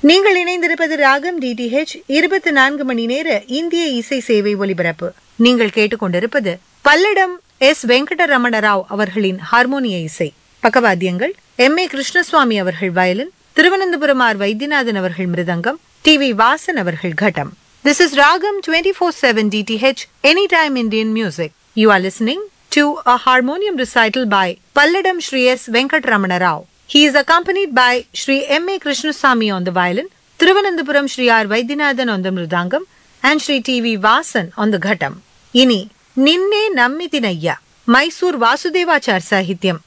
நீங்கள் இணைந்திருப்பது ராகம் டிடிஹெச் இருபத்தி நான்கு மணி நேர இந்திய இசை சேவை ஒலிபரப்பு நீங்கள் கேட்டுக்கொண்டிருப்பது பல்லடம் எஸ் வெங்கடரமண ராவ் அவர்களின் ஹார்மோனிய இசை பக்கவாத்தியங்கள் எம் ஏ கிருஷ்ணசுவாமி அவர்கள் வயலின் திருவனந்தபுரம் ஆர் வைத்தியநாதன் அவர்கள் மிருதங்கம் டி வி வாசன் அவர்கள் கட்டம் This is Ragam 24/7 DTH Anytime Indian Music. You are listening to a harmonium recital by Palladam Shri S. Venkatramana Rao. He is accompanied by Shri M. A. Krishnasamy on the violin, Thiruvananthapuram Shri R. Vaidyanathan on the mridangam, and Shri T. V. Vasan on the ghatam. இனி நின்னே நம்மிதினையா மைசூர் வாசுதேவாச்சார் சாகித்யம்